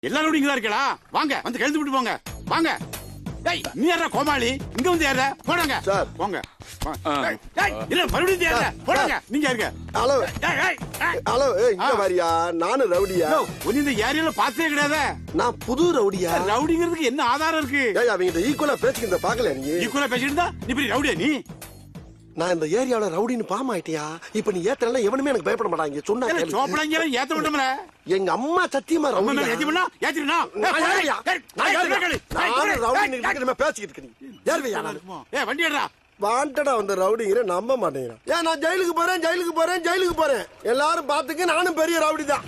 எல்லாரும் இங்க தான் இருக்கா வாங்க வந்து கழுத்து விட்டு போங்க வாங்க ஏய் நீ யாரா கோமாளி இங்க வந்து யாரா போடாங்க சார். போங்க வா. ஏய், ஏய், இல்ல மறுபடியும் யாரா போடாங்க நீங்க இருங்க ஹலோ ஏய், ஏய், ஏய். ஹலோ ஏய் இங்க ஆ. வாரியா நானும் ரவுடியா யோ, உன்னை இந்த ஏரியால பார்த்தே கிடையாதே நான் புது ரவுடியா ரவுடிங்கிறதுக்கு என்ன ஆதாரம் இருக்கு ஏய் அவங்க ஈக்குவலா பேசிக்கிட்ட பாக்கல நீ ஈக்குவலா பேசிட்டு இருந்தா நீ பெரிய ரவுடியா நீ நான் இந்த ஏரியால ரவுடின்னு பாம் ஆயிட்டியா இப்ப நீ ஏத்தல எவனுமே எனக்கு பயப்பட மாட்டாங்க சொன்னா ஏல, கேளு. சோப்படாங்க ஏத்த விட்டோம்ல எங்க அம்மா சத்தியமா அம்மா மேல ரவுடி ஏத்தி பண்ணா ஏத்தினா நான் ஏறியா? நான் ஏறியா? நானும் ரவுடி நிக்கிட்டு பேசிக்கிட்டு இருக்கேன் நீ ஏறுவியா நான் ஏ வண்டி ஏறா வாண்டடா வந்த ரவுடிங்கிற நம்ப மாட்டேங்கிறான் ஏன் நான் ஜெயிலுக்கு போறேன் ஜெயிலுக்கு போறேன் ஜெயிலுக்கு போறேன் எல்லாரும் பாத்துக்க நானும் பெரிய ரவுடி தான்